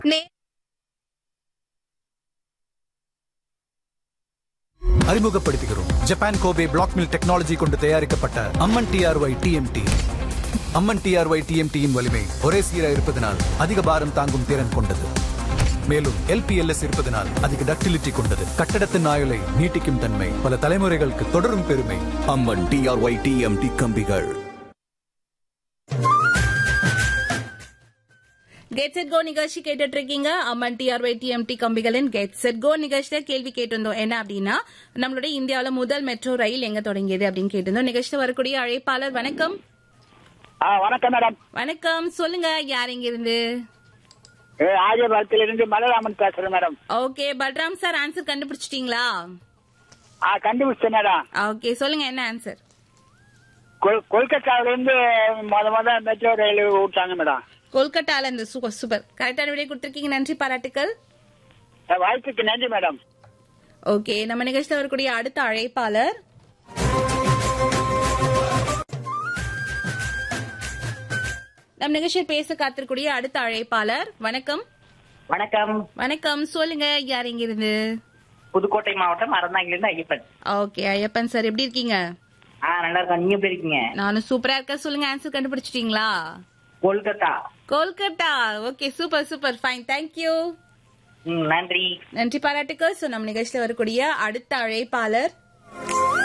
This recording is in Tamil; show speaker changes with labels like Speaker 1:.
Speaker 1: நே
Speaker 2: அறிமுகப்படுத்துகிறோம் Japan Kobe black mill technology கொண்டு தயாரிக்கப்பட்ட Amman TRY TMT Amman TRY டிஎம்டியின் வலிமை ஒரே சீராக இருப்பதனால் அதிக பாரம் தாங்கும் திறன் கொண்டது மேலும் எல்பிஎல்எஸ் இருப்பதனால் அதிக டக்டிலிட்டி கொண்டது கட்டடத்தின் ஆயுளை நீட்டிக்கும் தன்மை பல தலைமுறைகளுக்கு தொடரும் பெருமை
Speaker 3: அம்மன் டிஆர்ஒய் டிஎம்டி கம்பிகள்
Speaker 1: கெட் செட் கோ நிகழ்ச்சி கேட்டுட்டு இருக்கீங்க அம்மன் டிஆர்ஒய் டிஎம்டி கம்பிகளின் கெட் செட் கோ நிகழ்ச்சியில கேள்வி கேட்டிருந்தோம் என்ன அப்படின்னா நம்மளுடைய இந்தியாவில முதல் மெட்ரோ ரயில் எங்க தொடங்கியது அப்படின்னு கேட்டிருந்தோம் நிகழ்ச்சியில் வரக்கூடிய அழைப்பாளர் வணக்கம்
Speaker 4: ஆ வணக்கம் மேடம்
Speaker 1: வணக்கம் சொல்லுங்க யார் இங்க இருந்து
Speaker 4: ஆரியபாளத்திலிருந்து மலராமன் பேசுறேன் madam
Speaker 1: okay Balram sir answer கண்டுபிடிச்சிட்டீங்களா
Speaker 4: ஆ கண்டுபிடிச்சேன் மேடம்
Speaker 1: ஓகே சொல்லுங்க என்ன ஆன்சர்
Speaker 4: கொல்- கொல்கத்தாவில இருந்து முத முத மெட்ரோ ரயில் விட்டாங்க மேடம்
Speaker 1: கொல்கட்டால இருந்து சூப்பர் சூப்பர் கரெக்டான விடை கொடுத்திருக்கீங்க நன்றி பாராட்டுக்கள்
Speaker 4: அஹ் வாய்ப்புக்கு நன்றி மேடம்
Speaker 1: ஓகே நம்ம நிகழ்ச்சியில் வரக்கூடிய அடுத்த அழைப்பாளர் நம் நிகழ்ச்சியில் பேச காத்திருக்கூடிய அடுத்த அழைப்பாளர் வணக்கம்
Speaker 5: வணக்கம்
Speaker 1: வணக்கம் சொல்லுங்க யார் இங்க இருந்து
Speaker 5: புதுக்கோட்டை மாவட்டம் அறந்தாங்கிலிருந்து ஐயப்பன்
Speaker 1: ஓகே ஐயப்பன் சார் எப்படி இருக்கீங்க
Speaker 5: ஆ நல்லா இருக்கேன் நீங்க எப்படி இருக்கீங்க
Speaker 1: நானும் சூப்பரா இருக்கேன் சொல்லுங்க ஆன்சர் கண்டுபிடிச்சிட்டீங்களா
Speaker 5: Kolkata
Speaker 1: Kolkata okay super super fine thank you
Speaker 5: ம், நன்றி
Speaker 1: நன்றி பாராட்டுக்கள் ஸோ நம்ம நிகழ்ச்சியில் வரக்கூடிய அடுத்த அழைப்பாளர்